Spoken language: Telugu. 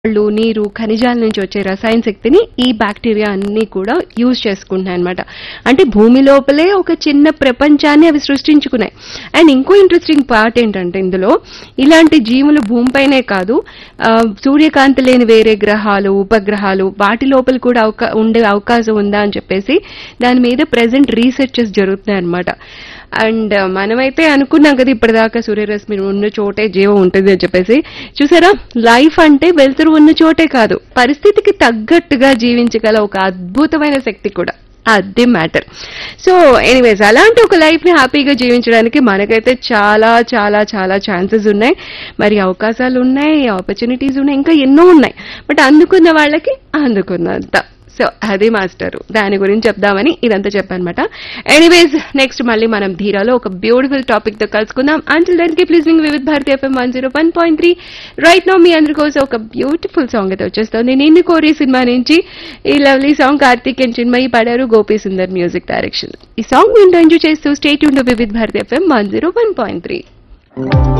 రాళ్ళు నీరు ఖనిజాల నుంచి వచ్చే రసాయన శక్తిని ఈ బ్యాక్టీరియా అన్ని కూడా యూజ్ చేసుకుంటున్నాయి అనమాట అంటే భూమి లోపలే ఒక చిన్న ప్రపంచాన్ని అవి సృష్టించుకున్నాయి అండ్ ఇంకో ఇంట్రెస్టింగ్ పార్ట్ ఏంటంటే ఇందులో ఇలాంటి జీవులు భూమిపైనే కాదు ఆ, సూర్యకాంతి లేని వేరే గ్రహాలు ఉపగ్రహాలు వాటి లోపల కూడా అవకా ఉండే అవకాశం ఉందా అని చెప్పేసి దాని మీద ప్రెసెంట్ రీసెర్చెస్ జరుగుతున్నాయి అనమాట అండ్ మనమైతే అనుకున్నాం కదా ఇప్పటిదాకా సూర్యరశ్మి ఉన్న చోటే జీవం ఉంటుంది అని చెప్పేసి చూసారా లైఫ్ అంటే వెలుతురు ఉన్న చోటే కాదు పరిస్థితికి తగ్గట్టుగా జీవించగల ఒక అద్భుతమైన శక్తి కూడా అది మ్యాటర్ సో ఎనీవేస్ అలాంటి ఒక లైఫ్ ని హ్యాపీగా జీవించడానికి మనకైతే చాలా చాలా చాలా ఛాన్సెస్ ఉన్నాయి మరి అవకాశాలు ఉన్నాయి ఆపర్చునిటీస్ ఉన్నాయి ఇంకా ఎన్నో ఉన్నాయి బట్ అందుకున్న వాళ్ళకి అందుకున్నంత సో అది మాస్టర్ దాని గురించి చెప్దామని ఇదంతా చెప్పానమాట ఎనీవేస్ నెక్స్ట్ మళ్ళీ మనం ధీరాలో ఒక బ్యూటిఫుల్ టాపిక్ తో కలుసుకుందాం until then keep listening Vividh Bharati FM one zero one point three right now మీ అందరి కోసం ఒక బ్యూటిఫుల్ సాంగ్ అయితే వచ్చేస్తుంది నిన్ను కోరి సినిమా నుంచి ఈ lovely song Karthik and Chinmayi పాడారు గోపి సుందర్ మ్యూజిక్ డైరెక్షన్ ఈ సాంగ్ వింటూ ఎంజాయ్ చేస్తూ స్టేట్ ఉంటూ Vividh Bharati FM one zero one point three